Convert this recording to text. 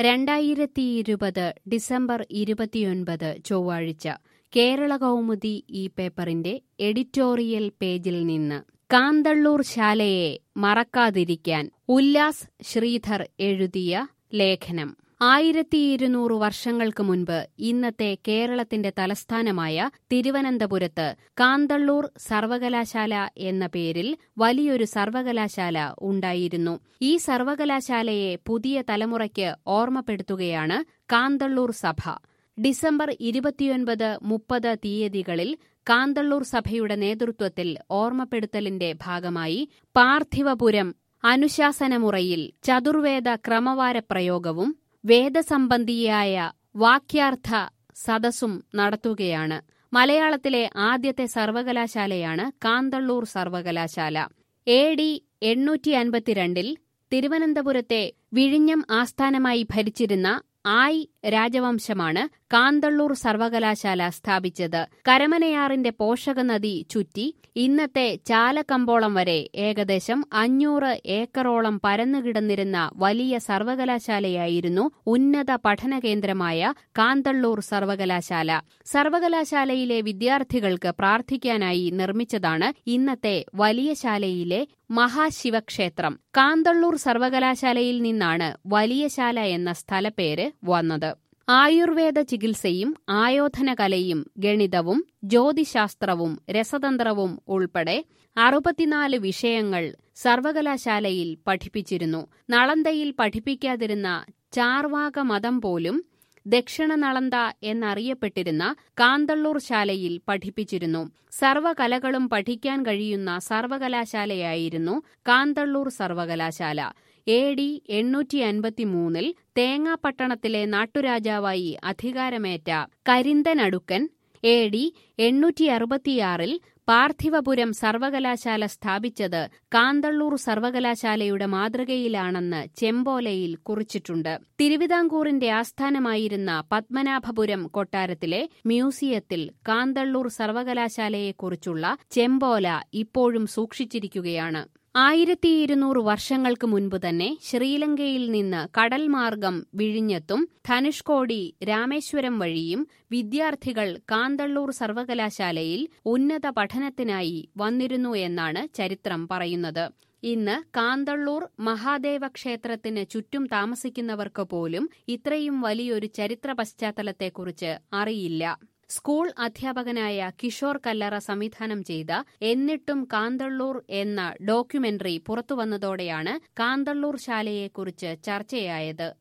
രണ്ടായിരത്തി ഇരുപത് ഡിസംബർ ഇരുപത്തിയൊൻപത് ചൊവ്വാഴ്ച കേരള കൗമുദി ഈ പേപ്പറിന്റെ എഡിറ്റോറിയൽ പേജിൽ നിന്ന് കാന്തള്ളൂർ ശാലയെ മറക്കാതിരിക്കാൻ ഉല്ലാസ് ശ്രീധർ എഴുതിയ ലേഖനം ആയിരത്തി ഇരുന്നൂറ് വർഷങ്ങൾക്ക് മുൻപ് ഇന്നത്തെ കേരളത്തിന്റെ തലസ്ഥാനമായ തിരുവനന്തപുരത്ത് കാന്തള്ളൂർ സർവകലാശാല എന്ന പേരിൽ വലിയൊരു സർവകലാശാല ഉണ്ടായിരുന്നു ഈ സർവകലാശാലയെ പുതിയ തലമുറയ്ക്ക് ഓർമ്മപ്പെടുത്തുകയാണ് കാന്തള്ളൂർ സഭ ഡിസംബർ ഇരുപത്തിയൊൻപത് മുപ്പത് തീയതികളിൽ കാന്തള്ളൂർ സഭയുടെ നേതൃത്വത്തിൽ ഓർമ്മപ്പെടുത്തലിന്റെ ഭാഗമായി പാർത്ഥിവപുരം അനുശാസനമുറയിൽ ചതുർവേദ ക്രമവാര പ്രയോഗവും വേദസംബന്ധിയായ വാക്യാർത്ഥ സദസ്സും നടത്തുകയാണ് മലയാളത്തിലെ ആദ്യത്തെ സർവകലാശാലയാണ് കാന്തള്ളൂർ സർവകലാശാല എ ഡി എണ്ണൂറ്റി അൻപത്തിരണ്ടിൽ തിരുവനന്തപുരത്തെ വിഴിഞ്ഞം ആസ്ഥാനമായി ഭരിച്ചിരുന്ന ആയ് രാജവംശമാണ് കാന്തള്ളൂർ സർവകലാശാല സ്ഥാപിച്ചത് കരമനയാറിന്റെ പോഷകനദി ചുറ്റി ഇന്നത്തെ ചാലക്കമ്പോളം വരെ ഏകദേശം അഞ്ഞൂറ് ഏക്കറോളം പരന്നുകിടന്നിരുന്ന വലിയ സർവകലാശാലയായിരുന്നു ഉന്നത പഠന കേന്ദ്രമായ കാന്തള്ളൂർ സർവകലാശാല സർവകലാശാലയിലെ വിദ്യാർത്ഥികൾക്ക് പ്രാർത്ഥിക്കാനായി നിർമ്മിച്ചതാണ് ഇന്നത്തെ വലിയ ശാലയിലെ മഹാശിവക്ഷേത്രം കാന്തള്ളൂർ സർവകലാശാലയിൽ നിന്നാണ് വലിയ ശാല എന്ന സ്ഥലപ്പേര് വന്നത് ആയുർവേദ ചികിത്സയും ആയോധനകലയും ഗണിതവും ജ്യോതിശാസ്ത്രവും രസതന്ത്രവും ഉൾപ്പെടെ അറുപത്തിനാല് വിഷയങ്ങൾ സർവകലാശാലയിൽ പഠിപ്പിച്ചിരുന്നു നളന്തയിൽ പഠിപ്പിക്കാതിരുന്ന ചാർവാക മതം പോലും ദക്ഷിണ നളന്ത എന്നറിയപ്പെട്ടിരുന്ന കാന്തള്ളൂർ ശാലയിൽ പഠിപ്പിച്ചിരുന്നു സർവകലകളും പഠിക്കാൻ കഴിയുന്ന സർവകലാശാലയായിരുന്നു കാന്തള്ളൂർ സർവകലാശാല എ ഡി എണ്ണൂറ്റി അൻപത്തിമൂന്നിൽ തേങ്ങാപ്പട്ടണത്തിലെ നാട്ടുരാജാവായി അധികാരമേറ്റ കരിന്തനടുക്കൻ എ ഡി എണ്ണൂറ്റി അറുപത്തിയാറിൽ പാർത്ഥിവപുരം സർവകലാശാല സ്ഥാപിച്ചത് കാന്തള്ളൂർ സർവകലാശാലയുടെ മാതൃകയിലാണെന്ന് ചെമ്പോലയിൽ കുറിച്ചിട്ടുണ്ട് തിരുവിതാംകൂറിന്റെ ആസ്ഥാനമായിരുന്ന പത്മനാഭപുരം കൊട്ടാരത്തിലെ മ്യൂസിയത്തിൽ കാന്തള്ളൂർ സർവകലാശാലയെക്കുറിച്ചുള്ള ചെമ്പോല ഇപ്പോഴും സൂക്ഷിച്ചിരിക്കുകയാണ് ആയിരത്തി ഇരുന്നൂറ് വർഷങ്ങൾക്ക് മുൻപ് തന്നെ ശ്രീലങ്കയിൽ നിന്ന് കടൽ മാർഗം വിഴിഞ്ഞത്തും ധനുഷ്കോടി രാമേശ്വരം വഴിയും വിദ്യാർത്ഥികൾ കാന്തള്ളൂർ സർവകലാശാലയിൽ ഉന്നത പഠനത്തിനായി വന്നിരുന്നു എന്നാണ് ചരിത്രം പറയുന്നത് ഇന്ന് കാന്തള്ളൂർ മഹാദേവ ക്ഷേത്രത്തിന് ചുറ്റും താമസിക്കുന്നവർക്ക് പോലും ഇത്രയും വലിയൊരു ചരിത്ര പശ്ചാത്തലത്തെക്കുറിച്ച് അറിയില്ല സ്കൂൾ അധ്യാപകനായ കിഷോർ കല്ലറ സംവിധാനം ചെയ്ത എന്നിട്ടും കാന്തള്ളൂർ എന്ന ഡോക്യുമെന്ററി പുറത്തുവന്നതോടെയാണ് കാന്തള്ളൂർ ശാലയെക്കുറിച്ച് ചർച്ചയായത്